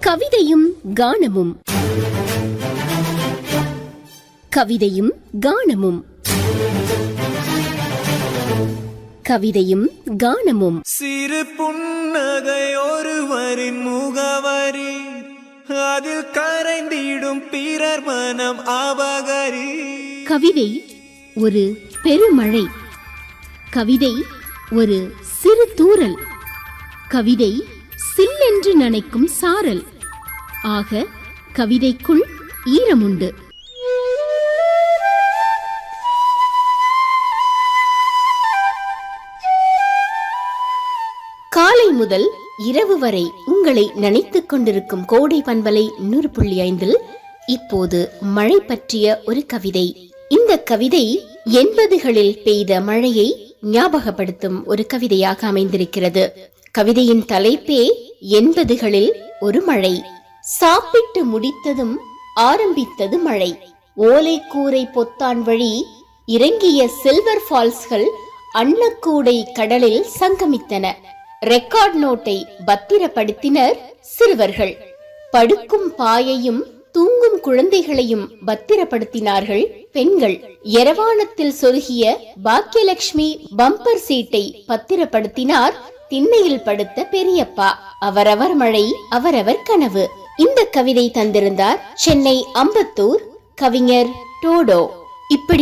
கவிதையும் கானமும் கவிதையும் கானமும் கவிதையும் கானமும் சிறு புன்னகை ஒருவரின் முகவரி அதில் கரைந்திடும் பிறர் மனம் அபகரி கவிதை ஒரு பெருமழை கவிதை ஒரு சிறு தூறல் கவிதை சில்லென்று நனைக்கும் சாரல் ஆக கவிதைக்குள் ஈரமுண்டு காலை முதல் இரவு வரை உங்களை நினைத்துக் கொண்டிருக்கும் கோடை பண்பலை நூறு புள்ளி ஐந்தில் இப்போது மழை பற்றிய ஒரு கவிதை இந்த கவிதை எண்பதுகளில் பெய்த மழையை ஞாபகப்படுத்தும் ஒரு கவிதையாக அமைந்திருக்கிறது கவிதையின் தலைப்பே எண்பதுகளில் ஒரு மழை சாப்பிட்டு முடித்ததும் ஆரம்பித்தது மழை ஓலை கூரை பொத்தான் வழி இறங்கிய சில்வர் ஃபால்ஸ்கள் அன்னக்கூடை கடலில் சங்கமித்தன ரெக்கார்ட் நோட்டை பத்திரப்படுத்தினர் சிறுவர்கள் படுக்கும் பாயையும் தூங்கும் குழந்தைகளையும் பத்திரப்படுத்தினார்கள் பெண்கள் எரவாணத்தில் சொருகிய பாக்கியலட்சுமி பம்பர் சீட்டை பத்திரப்படுத்தினார் திண்ணையில் படுத்த பெரியப்பா அவரவர் மழை அவரவர் கனவு இந்த கவிதை தந்திருந்தார் சென்னை அம்பத்தூர் கவிஞர் டோடோ இப்படி